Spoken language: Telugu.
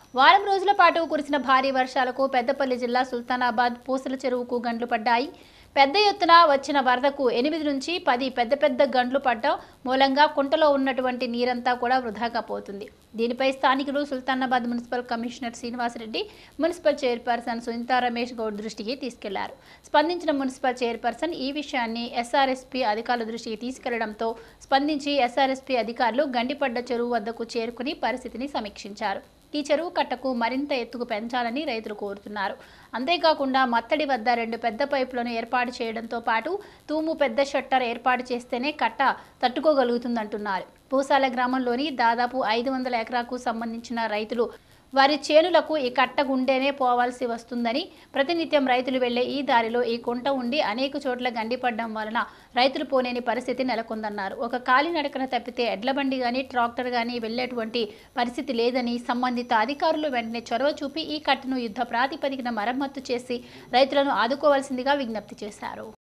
వారం రోజుల పాటు కురిసిన భారీ వర్షాలకు పెద్దపల్లి జిల్లా సుల్తానాబాద్ పూసల చెరువుకు గండ్లు పడ్డాయి పెద్ద ఎత్తున వచ్చిన వరదకు ఎనిమిది నుంచి పది పెద్ద పెద్ద గండ్లు పడ్డం మూలంగా కుంటలో ఉన్నటువంటి నీరంతా కూడా వృధాగా పోతుంది దీనిపై స్థానికులు Sultanabad municipal commissioner Srinivasa Reddy municipal chairperson Sunitha Ramesh Goud దృష్టికి తీసుకెళ్లారు స్పందించిన మున్సిపల్ చైర్పర్సన్ ఈ విషయాన్ని ఎస్ఆర్ఎస్పీ అధికారుల దృష్టికి తీసుకెళ్లడంతో స్పందించి ఎస్ఆర్ఎస్పీ అధికారులు గండిపడ్డ చెరువు వద్దకు చేరుకుని పరిస్థితిని సమీక్షించారు ఈ చెరువు కట్టకు మరింత ఎత్తుకు పెంచాలని రైతులు కోరుతున్నారు అంతేకాకుండా మత్తడి వద్ద రెండు పెద్ద పైపులను ఏర్పాటు చేయడంతో పాటు తూము పెద్ద షట్టర్ ఏర్పాటు చేస్తేనే కట్ట తట్టుకోగలుగుతుందంటున్నారు పూసాల గ్రామంలోని దాదాపు ఐదు వందల ఎకరాకు సంబంధించిన రైతులు వారి చేనులకు ఈ కట్ట గుండెనే పోవాల్సి వస్తుందని ప్రతినిత్యం రైతులు వెళ్లే ఈ దారిలో ఈ కుంట ఉండి అనేక చోట్ల గండిపడడం వలన రైతులు పోలేని పరిస్థితి నెలకొందన్నారు ఒక కాలినడకన తప్పితే ఎడ్ల బండి కానీ ట్రాక్టర్ కానీ వెళ్లేటువంటి పరిస్థితి లేదని సంబంధిత అధికారులు వెంటనే చొరవ చూపి ఈ కట్టను యుద్ధ ప్రాతిపదికన మరమ్మత్తు చేసి రైతులను ఆదుకోవాల్సిందిగా విజ్ఞప్తి చేశారు